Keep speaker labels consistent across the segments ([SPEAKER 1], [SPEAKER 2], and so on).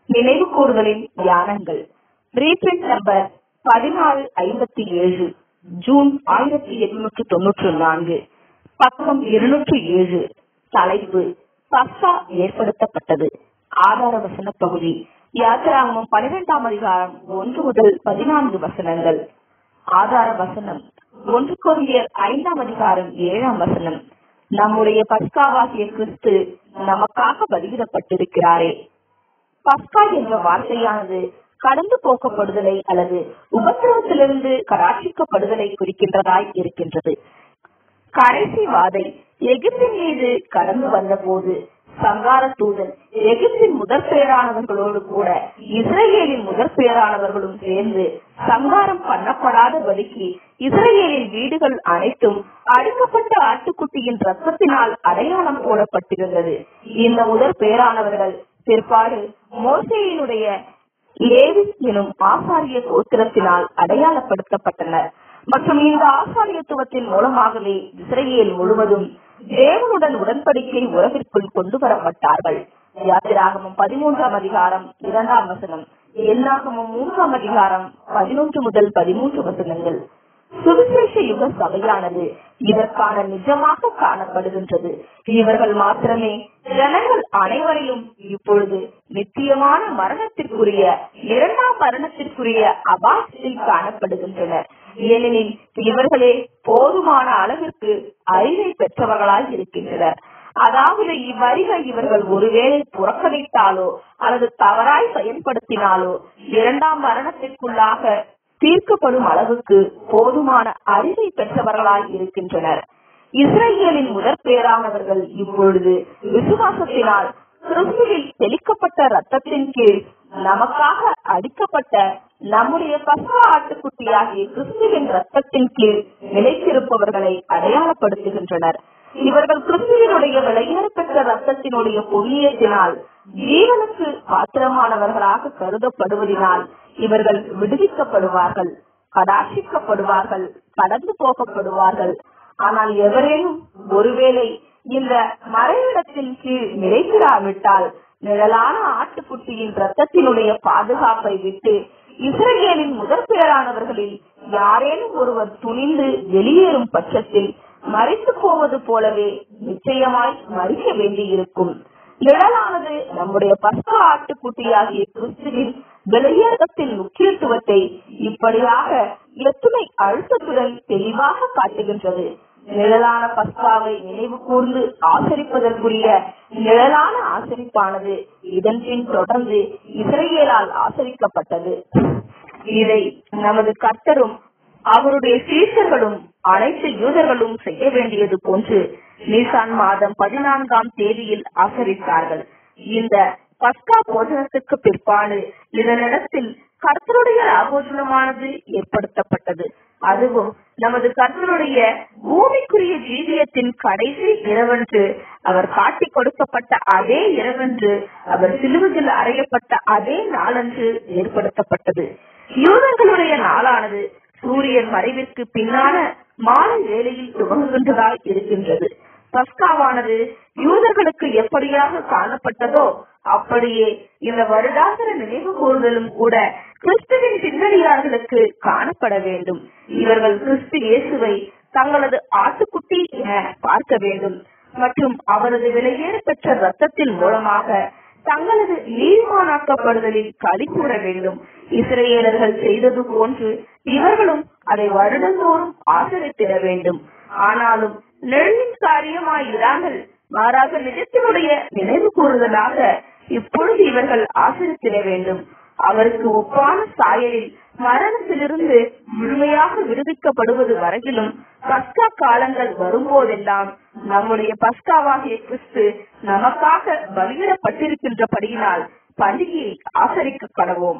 [SPEAKER 1] நினைவு கூறுதலின் தியானங்கள் reprint number பதினாலு ஐம்பத்தி ஏழு ஜூன் ஆயிரத்தி எட்நூற்று தொன்னூற்று நான்கு பக்கம் இருநூற்று ஏழு தலைப்பு பஸ்கா ஏற்படுத்தப்பட்டது ஆதார வசன பகுதி யாத்திராகமம் பனிரெண்டாம் அதிகாரம் ஒன்று முதல் பதினான்கு வசனங்கள் ஆதார வசனம் ஒன்று கொரியர் ஐந்தாம் அதிகாரம் ஏழாம் வசனம் நம்முடைய பஸ்காவாகிய கிறிஸ்து நமக்காக பலியிடப்பட்டிருக்கிறாரே பஸ்கா என்ற வார்த்தையானது கடந்து போக்கப்படுதலை அல்லது உபத்திரவத்திலிருந்து கடாட்சிக்கப்படுதலை குறிக்கின்றதாய் இருக்கின்றது கடைசி வாதை எகிப்தின் மீது கடந்து வந்த போது சங்கார தூதன் எகிப்தின் முதற் பேரானவர்களோடு கூட இஸ்ரேலின் முதற் பேரானவர்களும் சேர்ந்து சங்காரம் பண்ணப்படாத வலிக்கு இஸ்ரேலின் வீடுகள் அனைத்தும் அடிக்கப்பட்ட ஆட்டுக்குட்டியின் ரத்தத்தினால் அடையாளம் போடப்பட்டிருந்தது இந்த முதற் பேரானவர்கள் பிற்பாடு மோசையினுடைய லேவிஸ் எனும் ஆசாரிய கோத்திரத்தினால் அடையாளப்படுத்தப்பட்டனர் மற்றும் இந்த ஆசாரியத்துவத்தின் மூலமாகவே இஸ்ரேல் முழுவதும் தேவனுடன் உடன்படிக்கை உறவிற்குள் கொண்டு வரப்பட்டார்கள் யாத்திராகமம் பதிமூன்றாம் அதிகாரம் இரண்டாம் வசனம் எண்ணாகமம் மூன்றாம் அதிகாரம் பதினொன்று முதல் பதிமூன்று வசனங்கள் சுவிசேஷ யுக சபையானது இதற்கான நிஜமாக காணப்படுகின்றது இவர்கள் மாத்திரமே ஜனங்கள் அனைவரையும் இப்பொழுது நிச்சயமான மரணத்திற்குரிய இரண்டாம் மரணத்திற்குரிய அபாயத்தில் காணப்படுகின்றனர் ஏனெனில் இவர்களே போதுமான அளவிற்கு அறிவை பெற்றவர்களாய் இருக்கின்றனர் அதாவது இவ்வறிவை இவர்கள் ஒருவேளை புறக்கணித்தாலோ அல்லது தவறாய் பயன்படுத்தினாலோ இரண்டாம் மரணத்திற்குள்ளாக தீர்க்கப்படும் அளவுக்கு போதுமான அறிவை பெற்றவர்களாய் இருக்கின்றனர் இஸ்ரேலின் முதற் பேரானவர்கள் இப்பொழுது விசுவாசத்தினால் கிறிஸ்துவில் தெளிக்கப்பட்ட ரத்தத்தின் கீழ் நமக்காக அடிக்கப்பட்ட நம்முடைய பஸ்கா ஆட்டுக்குட்டியாகிய கிறிஸ்துவின் ரத்தத்தின் கீழ் நிலைத்திருப்பவர்களை அடையாளப்படுத்துகின்றனர் இவர்கள் கிறிஸ்துவனுடைய விளையாட பெற்ற ரத்தத்தினுடைய புண்ணியத்தினால் ஜீவனுக்கு பாத்திரமானவர்களாக கருதப்படுவதினால் இவர்கள் விடுவிக்கப்படுவார்கள் கடாட்சிக்கப்படுவார்கள் கடந்து போகப்படுவார்கள் ஆனால் எவரேனும் ஒருவேளை இந்த மறைவிடத்தின் கீழ் நிலைத்திராவிட்டால் நிழலான ஆட்டுக்குட்டியின் ரத்தத்தினுடைய பாதுகாப்பை விட்டு இஸ்ரேலின் முதற் பேரானவர்களில் யாரேனும் ஒருவர் துணிந்து வெளியேறும் பட்சத்தில் மறைத்து போவது போலவே நிச்சயமாய் மறிக்க வேண்டியிருக்கும் நிழலானது நம்முடைய பஸ்கா ஆட்டுக்குட்டியாகிய கிறிஸ்துவின் வெளியேறத்தின் முக்கியத்துவத்தை இப்படியாக எத்துணை அழுத்தத்துடன் தெளிவாக காட்டுகின்றது நிழலான பஸ்காவை நினைவு கூர்ந்து ஆசரிப்பதற்குரிய நிழலான ஆசரிப்பானது இதன் பின் தொடர்ந்து இஸ்ரேலால் ஆசரிக்கப்பட்டது இதை நமது கர்த்தரும் அவருடைய சீஷர்களும் அனைத்து யூதர்களும் செய்ய வேண்டியது போன்று நிசான் மாதம் பதினான்காம் தேதியில் ஆசரித்தார்கள் இந்த பஸ்கா போஜனத்துக்கு பிற்பாடு இதனிடத்தில் கர்த்தருடைய ஆபோஜனமானது ஏற்படுத்தப்பட்டது அதுவும் நமது கர்த்தருடைய பூமிக்குரிய ஜீவியத்தின் கடைசி இரவன்று அவர் காட்டி கொடுக்கப்பட்ட அதே இரவன்று அவர் சிலுவையில் அறையப்பட்ட அதே நாளன்று ஏற்படுத்தப்பட்டது யூதர்களுடைய நாளானது சூரியன் மறைவிற்கு பின்னான மாலை வேளையில் துவங்குகின்றதாய் இருக்கின்றது பஸ்காவானது யூதர்களுக்கு எப்படியாக காணப்பட்டதோ அப்படியே இந்த வருடாந்திர நினைவு கூறுதலும் கூட கிறிஸ்துவின் பின்னணியாளர்களுக்கு காணப்பட வேண்டும் இவர்கள் கிறிஸ்து இயேசுவை தங்களது ஆட்டுக்குட்டி என பார்க்க வேண்டும் மற்றும் அவரது விலையேற பெற்ற ரத்தத்தின் மூலமாக தங்களது நீதிமானாக்கப்படுதலில் களி கூற வேண்டும் இஸ்ரேலர்கள் செய்தது போன்று இவர்களும் அதை வருடந்தோறும் ஆசரித்திட வேண்டும் ஆனாலும் நெழின் காரியமாய் இராமல் மாறாக நிஜத்தினுடைய நினைவு கூறுதலாக இப்பொழுது இவர்கள் ஆசரித்திட வேண்டும் அவருக்கு ஒப்பான சாயலில் மரணத்திலிருந்து முழுமையாக விடுவிக்கப்படுவது வரையிலும் பஸ்கா காலங்கள் வரும்போதெல்லாம் நம்முடைய பஸ்காவாகிய கிறிஸ்து நமக்காக பலியிடப்பட்டிருக்கின்றபடியினால் பண்டிகையை ஆசரிக்க கடவோம்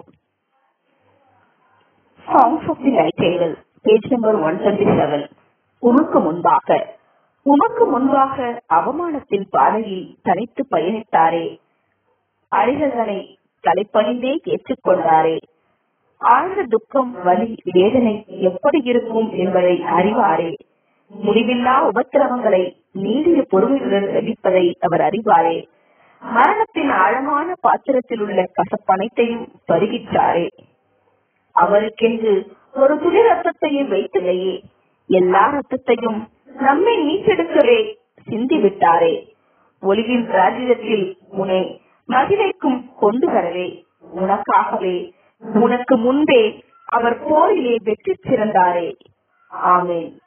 [SPEAKER 1] songs of the night idol page number one twenty seven உமக்கு முன்பாக உமக்கு முன்பாக அவமானத்தின் பாதையில் தனித்து பயணித்தாரே அழிகதனை தலைப்பணிந்தே ஏற்றுக்கொண்டாரே ஆழ்ந்த துக்கம் வலி வேதனை எப்படி இருக்கும் என்பதை அறிவாரே முடிவில்லா உபத்திரவங்களை நீடிய பொறுமையுடன் சகிப்பதை அவர் அறிவாரே மரணத்தின் ஆழமான பாத்திரத்தில் உள்ள கசப்பனைத்தையும் பருகிச்சாரே அவருக்கென்று ஒரு துளி ரத்தத்தையும் வைத்தில்லையே எல்லா ரத்தத்தையும் நம்மை மீட்டெடுக்கவே சிந்தி விட்டாரே ஒளிவின் ராஜ்யத்தில் உன்னை மகிழைக்கும் கொண்டு வரவே உனக்காகவே உனக்கு முன்பே அவர் போரிலே வெற்றி சிறந்தாரே ஆமென்